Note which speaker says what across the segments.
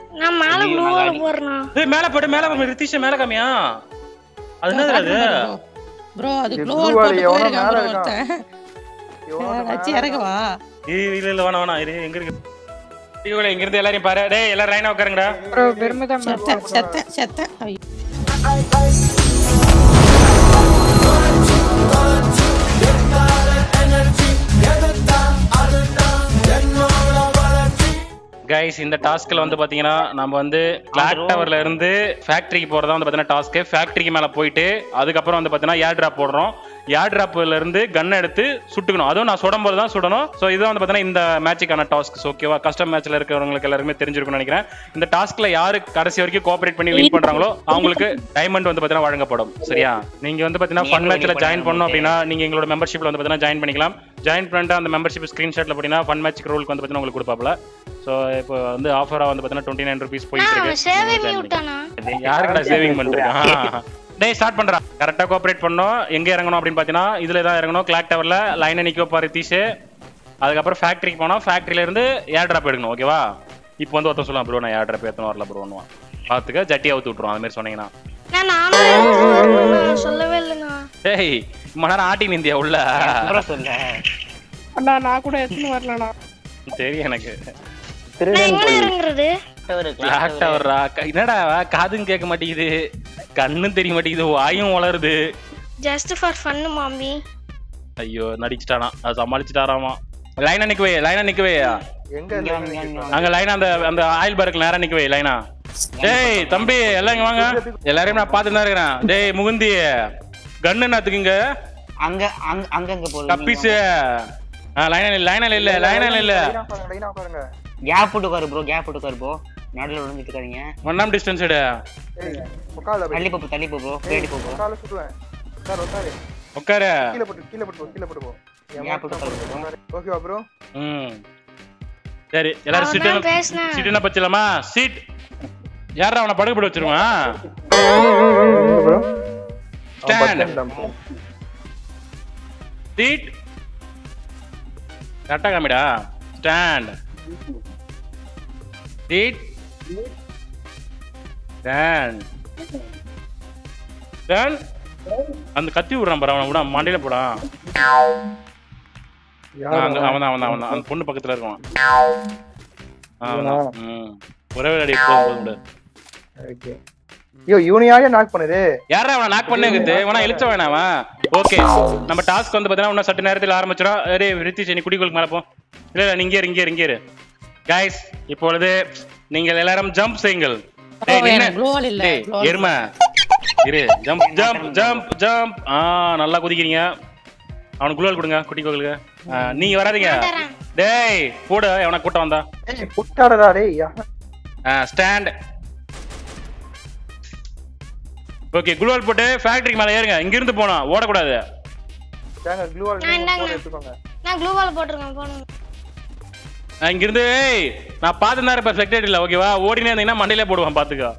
Speaker 1: நான் மேல
Speaker 2: ஐயோ,
Speaker 1: ப்ளூவால
Speaker 2: மகாடி.
Speaker 1: போறேண்ணா
Speaker 3: ஏய் மேல போடு மேல போடு ரித்தீஷ் மேல காமியா அது என்னது அது
Speaker 4: ப்ரோ அது
Speaker 5: இது
Speaker 4: க்ளோ
Speaker 5: blue
Speaker 4: போட்டு
Speaker 5: wall எவனோ
Speaker 4: போயிருக்கான்
Speaker 5: மேல
Speaker 4: bro
Speaker 5: இருக்கான்.
Speaker 4: ஒருத்தன்
Speaker 5: எவனோ
Speaker 4: வச்சு
Speaker 5: மேல
Speaker 4: இறங்கவா
Speaker 3: ஏய் இல்ல இல்ல வேணாம் வேணாம் இரு எங்க இருக்கு இவளே இங்க இருந்து எல்லாரையும் பாரு டேய் எல்லாரும் லைனா உட்காருங்கடா
Speaker 6: ப்ரோ பெருமைதான் bro.
Speaker 4: செத்த செத்த செத்த ஐயோ.
Speaker 3: கைஸ் இந்த டாஸ்க்ல வந்து பாத்தீங்கன்னா நம்ம வந்து கிளாக் டவர்ல இருந்து ஃபேக்டரிக்கு போறதா வந்து பாத்தீங்கன்னா டாஸ்க் ஃபேக்டரிக்கு மேல போயிட்டு அதுக்கப்புறம் வந்து பாத்தீங்கன்னா ஏர் டிராப் போடுறோம் ஏர் டிராப்ல இருந்து கன் எடுத்து சுட்டுக்கணும் அதுவும் நான் சுடும் போது தான் சுடணும் ஸோ இதுதான் வந்து பாத்தீங்கன்னா இந்த மேட்சுக்கான டாஸ்க் ஓகேவா கஸ்டம் மேட்ச்ல இருக்கிறவங்களுக்கு எல்லாருமே தெரிஞ்சிருக்கும்னு நினைக்கிறேன் இந்த டாஸ்க்ல யாரு கடைசி வரைக்கும் கோஆபரேட் பண்ணி வின் பண்றாங்களோ அவங்களுக்கு டைமண்ட் வந்து பாத்தீங்கன்னா வழங்கப்படும் சரியா நீங்க வந்து பாத்தீங்கன்னா ஃபன் மேட்ச்ல ஜாயின் பண்ணணும் அப்படின்னா நீங்க எங்களோட மெம்பர்ஷிப்ல வந்து பாத்தீங்கன்னா ஜாயின் பண்ணிக்கலாம் ஜாயின் பண்ணிட்டு அந்த மெம்பர்ஷிப் ஸ்கிரீன்ஷாட்ல போட்டீங்கன்னா ஃபன் மேட்ச் ரூலுக்கு வந்து பாத்தீங்கன்னா உங்களுக்கு கொடுப்பாப்ல ஸோ இப்போ வந்து ஆஃபரா வந்து பாத்தீங்கன்னா டுவெண்ட்டி நைன் ருபீஸ் போயிட்டு
Speaker 1: அவன்
Speaker 3: இருக்கு
Speaker 1: சேவை
Speaker 3: நீங்க join பண்ணிக்கலாம்.
Speaker 1: விட்டானா
Speaker 3: யாருக்கடா சேவிங் பண்றான் டேய் ஸ்டார்ட் பண்றா கரெக்டா கோஆபரேட் பண்ணோம் எங்க இறங்கணும் அப்படின்னு பாத்தீங்கன்னா இதுல தான் இறங்கணும் கிளாக் டவர்ல லைன் நிக்கோ பாரு தீஷ் அதுக்கப்புறம் ஃபேக்டரிக்கு போனோம் ஃபேக்டரியில இருந்து ஏர் டிராப் எடுக்கணும் ஓகேவா இப்போ வந்து ஒருத்தன் சொல்லலாம் ப்ரோ நான் ஏர் டிராப் ஏத்தணும் வரல ப்ரோ ஒன்னுவான் பாத்துக்க ஜட்டி அவுத்து விட்டுருவோம் அது மாதிரி சொன்னீங்கன்னா
Speaker 1: நான் நானும் எடுத்துட்டு வரணும்ண்ணா. சொல்லவே இல்லைண்ணா
Speaker 3: டேய் மணி நேரம் ஆட்டி நிந்தியா உள்ள
Speaker 2: ப்ரோ சொல்ல
Speaker 6: அண்ணா நான் கூட எடுத்துன்னு வரலண்ணா
Speaker 3: தெரியும் எனக்கு
Speaker 1: நான்
Speaker 5: திருடன்
Speaker 1: எங்க
Speaker 5: போய்
Speaker 1: இறங்குறது
Speaker 2: ஒரு
Speaker 3: கிளாக் டவர்ரா என்னடா காதும் கேட்க மாட்டேங்குது கண்ணும் தெரிய மாட்டேங்குது வாயும் வளருது
Speaker 1: ஜஸ்ட் ஃபார் ஃபன்னு மாமி
Speaker 3: ஐயோ நடிச்சிட்டானா அது சமாளிச்சுட்டாராமா லைனா நிக்கவே லைனா நிக்கவே
Speaker 5: எங்க
Speaker 2: இங்க
Speaker 5: இருந்து
Speaker 2: வாங்க, இங்க
Speaker 5: நிக்கிறான்?
Speaker 2: வாங்க.
Speaker 3: அங்க லைனா அந்த அந்த ஆயில் பார்க்கு நேரா நிக்கவே லைனா டேய் தம்பி எல்லாம் இங்க வாங்க எல்லாரையும் நான் பார்த்துட்டு தான் இருக்கிறேன் டேய் முகுந்தி கன்னு என்னத்துக்குங்க
Speaker 2: அங்க அங்க அங்க அங்க போகுது
Speaker 3: கப்பீஸ் லைனா இல்ல லைனா இல்ல லைனா இல்ல
Speaker 5: லைனா உட்காருங்க, லைனா உட்காருங்க.
Speaker 2: கேப் போட்டு உட்காரு ப்ரோ கேப் போட்டு உட்காரு ப்ரோ நடுவில் விழுந்துட்டு இருக்காதீங்க
Speaker 3: ஒன்னாம் டிஸ்டன்ஸ் எடு
Speaker 5: ஏய், உட்காருல போய்.
Speaker 2: தள்ளி போ தள்ளி போ ப்ரோ பின்னாடி போ ப்ரோ
Speaker 5: உட்காருல சுடுவேன். உட்காரு, உட்காரு.
Speaker 3: உட்காரு
Speaker 5: கீழே போட்டு கீழே போட்டு போ, கீழே போட்டு போ. என்
Speaker 2: Gap
Speaker 5: மாட்டு
Speaker 2: போட்டு
Speaker 5: தான்
Speaker 2: உட்காரு.
Speaker 5: போட்டு. ஓகேவா ப்ரோ
Speaker 3: ம் சரி எல்லாரும்
Speaker 1: அவன்
Speaker 3: சீட்டு
Speaker 1: தான் பேசினான்.
Speaker 3: சீட் என்ன பச்சலாமா சீட் யாரா அவனை படுக்க போட்டு வச்சிருவான்
Speaker 5: ப்ரோ
Speaker 3: Stand. சீட் கரெக்டா காமிடா ஸ்டாண்ட் சீட் ஸ்டாண்ட் ஸ்டாண்ட் அந்த கத்தி விடுறான் பாரு அவனை விட மண்டையில போடா அங்க அவன் தான் அவன் தான் அவன் தான் அந்த பொண்ணு பக்கத்துல இருக்கான் அவன்தான். ம். ஒரே ஒரு அடி போதும் போதும்
Speaker 5: ஓகே ஐயோ இவனை யாரையா நாக் பண்ணுது
Speaker 3: யாரா அவனை நாக் பண்ணேங்குது இவனா இழுச்ச வேணாம் அவன் ஓகே நம்ம டாஸ்க் வந்து பார்த்தீங்கன்னா இன்னும் சற்று நேரத்தில் ஆரம்பிச்சிடும் அரே ரித்திஷ் நீ குடிக்கோளுக்கு மேலே போ இல்லை இல்லை நீங்க இரு, இங்கே இரு, இங்கே இரு கைஸ் இப்பொழுது நீங்கள் எல்லாரும் ஜம்ப் செய்யுங்கள் டேய்,
Speaker 4: Oh,
Speaker 3: நின்னு.
Speaker 4: எனக்கு global இல்ல,
Speaker 3: டேய்,
Speaker 4: global.
Speaker 3: எருமை இரு ஜம்ப் ஜம்ப் ஜம்ப் ஜம்ப் ஆ நல்லா குதிக்கிறீங்க அவனுக்கு குளோல் கொடுங்க குட்டி கோகளுக்கு நீங்க வராதீங்க
Speaker 1: தரேன்.
Speaker 3: டேய் கூட எவனை கூட்டம் வந்தா
Speaker 5: ஏய் புட்டாடடா டேய் யா.
Speaker 3: ஸ்டாண்ட் ஓகே குளோல் போட்டு ஃபேக்டரிக்கு மேலே ஏறுங்க இங்க இருந்து போனோம் ஓடக்கூடாது
Speaker 5: தேங்க க்ளூ வால்
Speaker 1: நான் இந்தாங்க.
Speaker 5: போன் எடுத்துக்கோங்க
Speaker 1: நான் க்ளூ வால் போட்டிருக்கேன் போகணும்
Speaker 3: நான் இங்க இருந்து ஏய் நான் பார்த்து தான் இருப்பேன் ஸ்பெக்டேட் இல்ல ஓகேவா ஓடினே இருந்தீங்கன்னா மண்டையிலே போடுவான் பாத்துக்கோ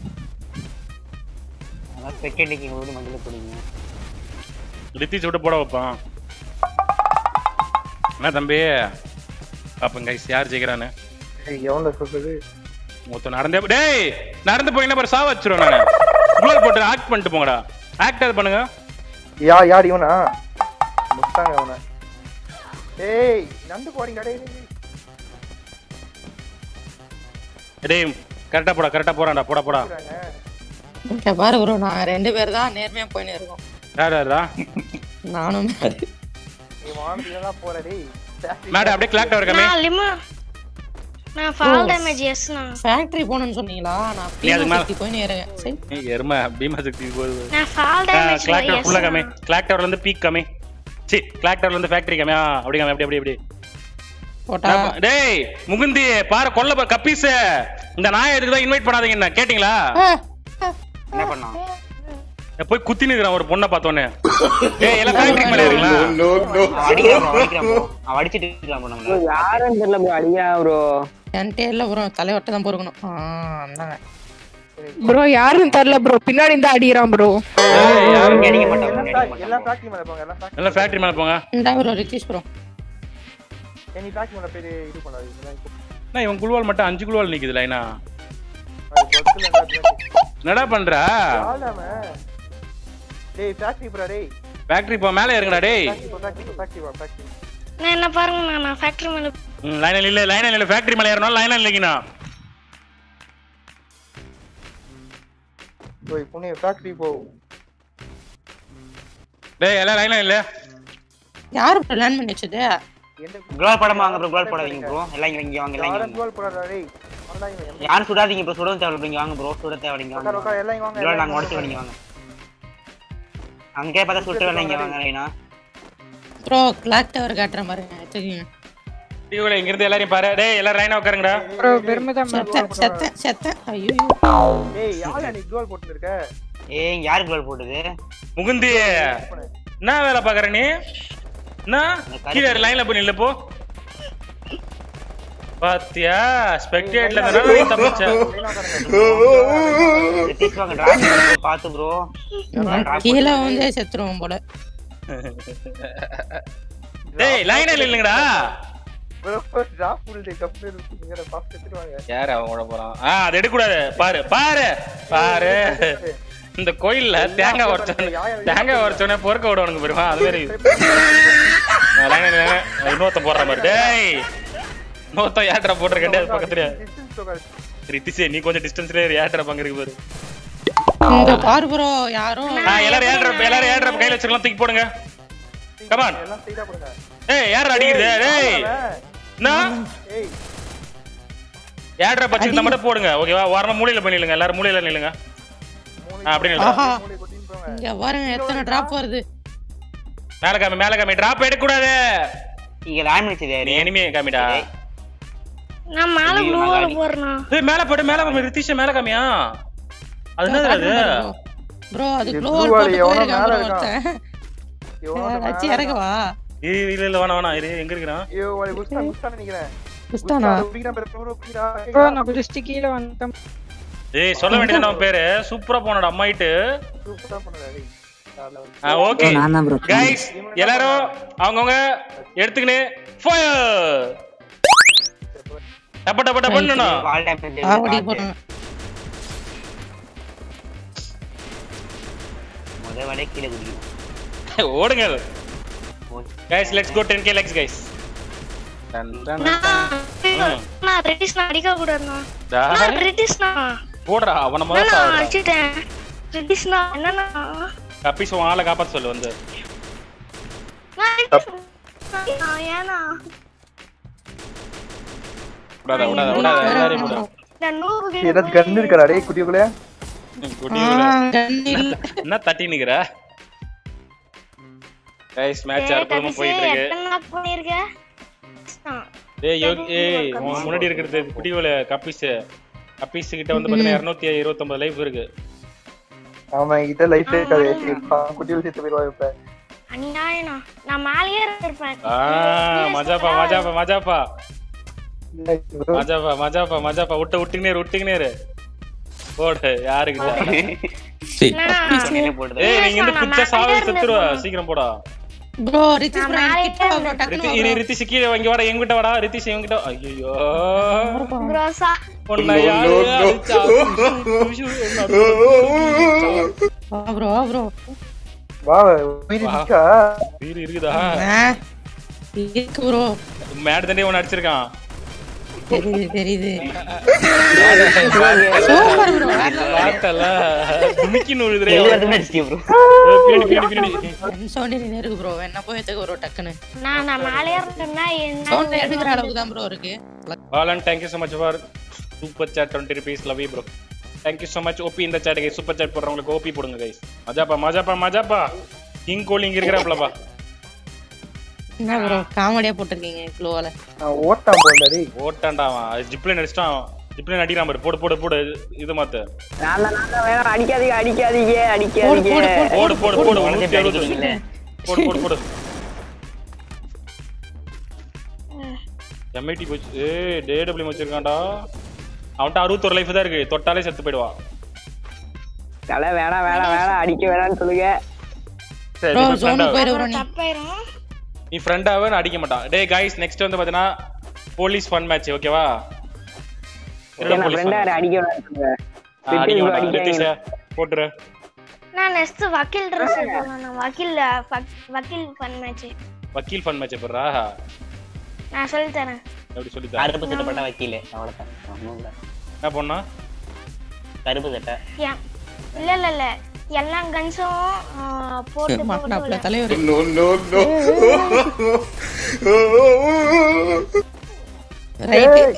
Speaker 2: அதான் செகண்ட் போது மண்டல போடுங்க
Speaker 3: ரித்திஷ் விட்டு போட வைப்பான் என்ன தம்பி பாப்பங்க கைஸ் யார் ஜெயிக்கிறான்னு
Speaker 5: ஏய் எவன்ல சொல்றது
Speaker 3: மொத்தம் நடந்தே போ- டேய் நடந்து போய் என்ன பாரு சாவ வச்சிருவேன் நான் குளோல் போட்டு ஆக்ட் பண்ணிட்டு போங்கடா ஆக்ட் அது பண்ணுங்க
Speaker 5: யா யார் இவனா முட்டாங்க அவன ஏய் நந்து போறீங்க டேய் டேய், டேய்.
Speaker 3: டேய் கரெக்டா போடா கரெக்டா போறான்டா போடா போடா
Speaker 5: இருக்கிறாங்க.
Speaker 4: இங்க பாரு ப்ரோ நாங்க ரெண்டு பேர் தான் நேர்மையா போயின்னு இருக்கோம்
Speaker 3: யார் யாரா
Speaker 4: நானும்
Speaker 5: நீ வானத்துல தான் போற டேய்
Speaker 3: மேடம் அப்படியே கிளாக் டவர் கம்மி
Speaker 1: நான் லிமோ நான் ஃபால் டேமேஜ் எஸ்ண்ணா
Speaker 4: ஃபேக்டரி போகணும்னு சொன்னீங்களா நான்
Speaker 3: நீ அதுக்கு மேல-
Speaker 4: பீமா போயின்னு இருக்கேன் சரி
Speaker 3: ஏய், எருமை பீமா சக்தி போகுது
Speaker 1: நான் ஃபால் டேமேஜ்
Speaker 3: கிளாக் டவர் ஃபுல்லா கம்மி கிளாக் டவர்ல இருந்து பீக் கம்மி சி கிளாக் டவர்ல இருந்து ஃபேக்டரி கம்மி ஆ, அப்படி கம்மி அப்படி அப்படி அப்படி
Speaker 4: போட்டா
Speaker 3: டேய் முகுந்தி பாரு கொல்ல பாரு கப்பீஸ் இந்த நாயை எதுக்கு தான் இன்வைட் பண்ணாதீங்க என்ன கேட்டிங்களா
Speaker 4: ஆ,
Speaker 2: என்ன பண்ணான்
Speaker 3: போய் குத்தி நிக்கிறான் ஒரு பொண்ணை பார்த்தோன்னே ஏய் எல்லாம் ஃபேக்டரி மேல இருக்கீங்களா
Speaker 2: அவன் அடிக்கிறான் bro, அடிக்கிறான் bro. அவன் அடிச்சிட்டு இருக்கான் bro நம்மள
Speaker 7: யாரும் தெரியல ப்ரோ அடியா ப்ரோ
Speaker 4: என்கிட்ட இல்ல ப்ரோ தலைவட்ட தான் பொறுக்கணும் ஆ அந்தாங்க
Speaker 6: ப்ரோ யாருன்னு தெரியல ப்ரோ பின்னாடி இருந்தா அடிக்கிறான் ப்ரோ
Speaker 3: ஏய், யாரு
Speaker 2: இங்க அடிக்க மாட்டான்
Speaker 5: எல்லாம்
Speaker 2: இங்க அடிக்க
Speaker 5: fac- எல்லாம்
Speaker 2: மாட்டான்
Speaker 5: ஃபேக்டரி மேல போங்க எல்லாம் factory-
Speaker 3: எல்லாம் ஃபேக்டரி மேல போங்க
Speaker 4: இந்த ப்ரோ ரித்தீஷ் ப்ரோ
Speaker 5: ஏய், நீ ஃபேக்டரி மேல போய் இது பண்ணாது இதெல்லாம் இப்போ-
Speaker 3: என்ன இவன் குழுவால் மட்டும் அஞ்சு குழுவால் நிக்குது லைனா
Speaker 5: பக்கத்துல இருந்தா
Speaker 3: என்னடா பண்ற
Speaker 5: ஆளாம டேய் ஃபேக்டரி ப்ரோ டேய்
Speaker 3: ஃபேக்டரி போ மேலே இறங்குடா டேய்
Speaker 5: ஃபேக்டரி ஃபேக்டரி ஃபேக்டரி வா ஃபேக்டரி
Speaker 1: நான் என்ன பாருங்க நான் நான் ஃபேக்டரி மேல
Speaker 3: லைனில் இல்லை லைனில் இல்லை ஃபேக்டரி மேலே ஏறணும் லைனில் இல்லைங்கண்ணா
Speaker 5: போய் புனே ஃபேக்டரி போ
Speaker 3: டேய் எல்லாம் லைனில் இல்லை
Speaker 4: யாரு ப்ரோ லேர்ன் பண்ணி வச்சது
Speaker 5: எந்த
Speaker 2: குளோல் படம் வாங்க ப்ரோ குளோல் போடாதீங்க ப்ரோ எல்லாம் இங்க இங்க வாங்க எல்லாம் இங்க
Speaker 5: யாரும்
Speaker 2: வாங்க
Speaker 5: கோல் போறாடா டேய் வந்தா இவன்
Speaker 2: யாரும் சுடாதீங்க ப்ரோ சுடவும் தேவை இங்க வாங்க ப்ரோ சுட தேவை இங்க
Speaker 5: உட்கார்
Speaker 2: வாங்க
Speaker 5: உட்கார் எல்லாம் இங்க வாங்க
Speaker 2: குளோல்
Speaker 5: எல்லாம்
Speaker 2: நாங்க
Speaker 5: இங்க
Speaker 2: உடச்சு
Speaker 5: வாங்க.
Speaker 2: நீங்க வாங்க அங்கே பார்த்தா சுட்டு வேலை இங்க வாங்க லைனா
Speaker 4: ப்ரோ கிளாக் டவர் காட்டுற மாதிரி தெரியும்
Speaker 3: டிவியில் இங்கிருந்து எல்லாரையும் பாரு டேய் எல்லாரும் லைனாக உட்காருங்கடா
Speaker 6: ப்ரோ பெருமைதான்
Speaker 4: செத்த செத்த செத்த ஐயோ
Speaker 5: டேய் யாரா நீ கோல் போட்டு இருக்க
Speaker 2: ஏய் இங்க யாரு குளோல் போட்டது
Speaker 3: முகுந்தி என்ன வேலை பார்க்குற நீ என்ன கீழே லைனில் போய் நில்லு போ பாத்தியா ஸ்பெக்டேட்ல இருந்தா நீ தப்பிச்ச
Speaker 2: ரித்திஷ் வாங்க டிராஃபிக் பார்த்து ப்ரோ
Speaker 4: கீழே வந்து செத்துருவோம் போல
Speaker 3: டேய் லைனில் இல்லைங்கடா
Speaker 5: bro drop full day cup நீங்க பாஸ்ட் எடுத்துட்டு வாங்க
Speaker 3: யார் அவன் கூட போறான் ஆ அது எடுக்கக்கூடாது பாரு பாரு பாரு இந்த கோயில்ல தேங்காய் உடச்சோன்னு தேங்காய் உடச்சோன்னே பொறுக்க விடணுங்க பெருமா அது மாதிரி லைன் இன்னொருத்தன் போடுற மாதிரி டேய் இன்னொருத்தன் ஏட்ரா போட்டிருக்கேன் அது பக்கத்துல
Speaker 5: டிஸ்டன்ஸ் உட்கார்
Speaker 3: ரித்திஷே நீ கொஞ்சம் டிஸ்டன்ஸ்ல ஏட்ரா பங்கு இருக்கு பாரு
Speaker 4: இந்த பாரு ப்ரோ யாரும்
Speaker 3: ஆ எல்லாரும் ஏட்ரா எல்லாரும் ஏட்ரா கையில வச்சுக்கலாம் தூக்கி போடுங்க கமான்
Speaker 5: எல்லாம் ஸ்ட்ரைட்டா போடுங்க
Speaker 3: ஏய் யார் அடிக்குது டேய் என்ன
Speaker 5: ஏய்
Speaker 3: ஏட்ரா பச்சுக்கிட்ட மட்டும் போடுங்க ஓகேவா வரணும் மூலையில போய் நில்லுங்க எல்லாரும் மூலையில நில்லுங்க ஆ அப்படி நில்லுங்க
Speaker 4: ஆஹா
Speaker 5: மூளை கொட்டின்னு போங்க
Speaker 4: இங்க பாருங்க எத்தனை டிராப் வருது
Speaker 3: மேல காமி மேல காமி டிராப் எடுக்க கூடாது
Speaker 2: இங்க லேண்ட் பண்ணிச்சது
Speaker 3: நீ
Speaker 2: யாரு
Speaker 3: எனிமே காமிடா
Speaker 1: நான் மேல
Speaker 2: ஐயோ,
Speaker 1: ப்ளூ
Speaker 2: நல்லா
Speaker 1: வால்
Speaker 2: அடி.
Speaker 1: போறேன்
Speaker 3: ஏய் மேல போடு மேல காமி ரித்திஷ் மேல காமியா அது என்னது அது
Speaker 4: ப்ரோ அது
Speaker 5: இது
Speaker 4: க்ளோவல்
Speaker 5: blue
Speaker 4: போட்டு
Speaker 5: wall எவனோ
Speaker 4: போயிருக்கான்
Speaker 5: மேல
Speaker 4: bro
Speaker 5: இருக்கான்.
Speaker 4: ஒருத்தன்
Speaker 5: எவனோ
Speaker 4: அச்சி இறக்கவா
Speaker 3: ஏய் இல்ல இல்ல வேணாம் வேணாம் இரு எங்க இருக்கிறான்
Speaker 5: ஐயோ வாடி குஸ்தா குஸ்தா நினைக்கிறேன்
Speaker 6: குஸ்தானா
Speaker 5: குடிக்கிறா பேர் ப்ரோ குடிக்கிறா
Speaker 6: ப்ரோ நான் குதிச்சுட்டு கீழே வந்துட்டேன்
Speaker 3: ஏய் சொல்ல வேண்டியது நம்ம பேரு சூப்பரா போனடா அம்மாயிட்டு
Speaker 5: சூப்பரா பண்ணடா டேய் காலைல வந்து.
Speaker 3: ஆ ஓகே கைஸ் எல்லாரும் அவங்கவங்க எடுத்துக்கினு ஃபயர் டப்ப டப்ப டப்ப பண்ணணும்
Speaker 2: ஆல் டைம்
Speaker 4: ஆவடி போறாங்க
Speaker 2: முத வேலையை கீழே குடிக்கணும்
Speaker 3: ஓடுங்க guys let's go 10k likes guys
Speaker 1: நான் ரெட்டிஸ் நான் அடிக்க கூடாதுண்ணா நான் ரெட்டிஸ்ண்ணா
Speaker 3: போடுறா அவன
Speaker 1: நான்
Speaker 3: முதல்ல சாவுடா.
Speaker 1: அடிச்சிட்டேன் ரெட்டிஸ்ண்ணா என்னண்ணா
Speaker 3: கப்பிஸ் உன் ஆளை காப்பாத்த சொல்லு வந்து
Speaker 1: நான் Reddish ண்ணா. ஏன்னா
Speaker 3: விடாத விடாத விடாத எல்லாரையும் விடாத
Speaker 1: இந்த நூறு
Speaker 5: ஏதாவது கன் இருக்காடா டேய் குட்டிக்குள்ள
Speaker 3: குட்டியோட
Speaker 4: கண்ணில்
Speaker 3: என்ன தட்டி நிக்கிற கைஸ் மேட்ச் அற்புதமா போயிட்டு இருக்கு
Speaker 1: நாக் பண்ணிருக்க ஆ.
Speaker 3: ஏய் யோகி ஏய் உன் முன்னாடி இருக்கிறது குட்டியோல கப்பிஸ் கப்பிஸ் கிட்ட வந்து பாத்தீங்கன்னா இருநூத்தி இருபத்தொன்பது லைஃப் இருக்கு
Speaker 5: அவன் என்கிட்ட லைஃப் இருக்காது குட்டியில் சேர்த்து போயிடுவா இப்ப
Speaker 1: அநியாயம்ண்ணா நான் மேலேயே இருந்திருப்பேன்
Speaker 3: ஆ மஜாப்பா மஜாப்பா மஜாப்பா மஜாப்பா மஜாப்பா மஜாப்பா விட்டு விட்டுக்கினே விட்டுக்கினே போடு யாருக்கிட்ட
Speaker 1: நான்
Speaker 2: போடுது
Speaker 3: ஏய் நீங்க இந்த குச்சா சாவே செத்துருவா சீக்கிரம் போடா
Speaker 4: ப்ரோ ரித்திஷ் ப்ரோ
Speaker 1: நான்
Speaker 4: கிட்ட வா bro,
Speaker 3: ரித்தி
Speaker 4: டக்குனு
Speaker 3: இரு
Speaker 4: வா
Speaker 3: ரித்திஷ் கீழே இங்க வாடா எங்கிட்ட வாடா ரித்திஷ் எங்கிட்ட ஐயோ
Speaker 1: gross ஆ.
Speaker 3: உன்னை யாரு அடிச்சா? உஷு, என்ன அடிச்சா?
Speaker 4: வா ப்ரோ வா ப்ரோ
Speaker 5: வா உயிரி நிக்கா
Speaker 3: உயிர் இருக்குதா
Speaker 4: இருக்கு ப்ரோ
Speaker 3: மேட் தண்டே உன்னை அடிச்சிருக்கான்
Speaker 4: தெரியுது தெரியுது சூப்பர் ப்ரோ
Speaker 3: பார்த்தல துணிக்கி நூழுதுரே
Speaker 2: எல்லாருமே அடிச்சிட்டியா bro?
Speaker 3: பின்னாடி பின்னாடி பின்னாடி
Speaker 4: சவுண்ட் நீ இருக்கு ப்ரோ என்ன போய் எடுத்துக்க ப்ரோ டக்குன்னு
Speaker 1: நான் நான் மேலேயே இருந்தேன்னா
Speaker 4: சவுண்ட்
Speaker 1: என்ன
Speaker 4: எடுக்கிற அளவுக்கு தான் ப்ரோ இருக்கு
Speaker 3: Balan thank you so much for super chat twenty rupees love you bro thank you so much O P இந்த சாட் கைஸ் சூப்பர் சாட் போடுறவங்களுக்கு ஓபி போடுங்க கைஸ் மஜாப்பா மஜாப்பா மஜாப்பா கிங் கோலி இங்க இருக்கிறாப்லப்பா
Speaker 4: என்ன ப்ரோ காமெடியா போட்டிருக்கீங்க க்ளோவால
Speaker 5: நான் ஓட்டான் போல டேய்
Speaker 3: ஓட்டான்டா அவன் ஜிப்லைன் அடிச்சிட்டான் ஜிப்லைன் அடிக்கிறான் பாரு போடு போடு போடு இது மாத்து
Speaker 7: நான் தான் நான் தான் வேணாம் அடிக்காதீங்க அடிக்காதீங்க
Speaker 4: போடு போடு
Speaker 7: அடிக்காதீங்க
Speaker 4: போடு
Speaker 3: போடு போடு போடு
Speaker 2: உனக்கே
Speaker 3: நூத்தி அறுபது
Speaker 2: அடிக்கிறீங்களே.
Speaker 3: போடு போடு போடு எம்ஐடி போச்சு ஏய் டேடபிள்யூ வச்சிருக்கான்டா அவன்கிட்ட அறுபத்தொரு லைஃப் தான் இருக்கு தொட்டாலே செத்து போயிடுவான்
Speaker 7: தலை வேணாம் வேணாம் வேணாம் அடிக்க வேணாம்னு சொல்லுங்க
Speaker 3: சரி
Speaker 4: ப்ரோ
Speaker 3: நீ friend
Speaker 4: ஜோனுக்கு
Speaker 3: ஆ-
Speaker 4: போயிரு ப்ரோ நீ
Speaker 1: தப்பாயிரும்
Speaker 3: நீ ஃப்ரெண்டாவே நான் அடிக்க மாட்டான் டேய் கைஸ் நெக்ஸ்ட் வந்து பாத்தீங்கன்னா போலீஸ் ஃபன் மேட்ச் ஓகேவா திருடன்
Speaker 7: நான்
Speaker 3: போலீஸ்
Speaker 7: ஃப்ரெண்டா அடிக்க வேணாம்னு சொல்லுங்க
Speaker 3: அடிக்க
Speaker 7: bro,
Speaker 3: வேண்டாம்
Speaker 7: அடிக்காதீங்க.
Speaker 3: ரித்திஷா போட்டுரு
Speaker 1: நான் நெக்ஸ்ட் வக்கீல் ட்ரெஸ் போடணும் வக்கீல் வக்- வக்கீல் ஃபன் மேட்ச்
Speaker 3: வக்கீல் ஃபன் மேட்ச் போடுறா
Speaker 1: நான் சொல்லி தரேன்
Speaker 3: எப்படி சொல்லி தர
Speaker 2: கருப்பு சட்டை போட்ட வக்கீல் அவ்வளவுதான் ஒண்ணும் இல்ல.
Speaker 3: என்ன பண்ணா
Speaker 2: கருப்பு சட்டை
Speaker 1: ஏன் இல்ல இல்ல இல்ல எல்லா கன்ஸும் போட்டு
Speaker 4: மாட்டினாப்ல
Speaker 1: போட்டு
Speaker 4: தலைவர் ரைட்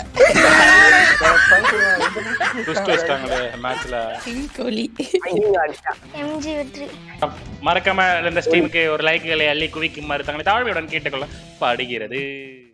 Speaker 3: ட்விஸ்ட் வச்சிட்டாங்களே மேட்ச்ல
Speaker 4: கிங் கோலி
Speaker 7: ஐயோ, அடிச்சா.
Speaker 1: எம்ஜி வெற்றி
Speaker 3: மறக்காம இந்த ஸ்ட்ரீமுக்கு ஒரு லைக்குகளை அள்ளி குவிக்குமாறு தங்களை தாழ்மையுடன் கேட்டுக்கொள்ள படுகிறது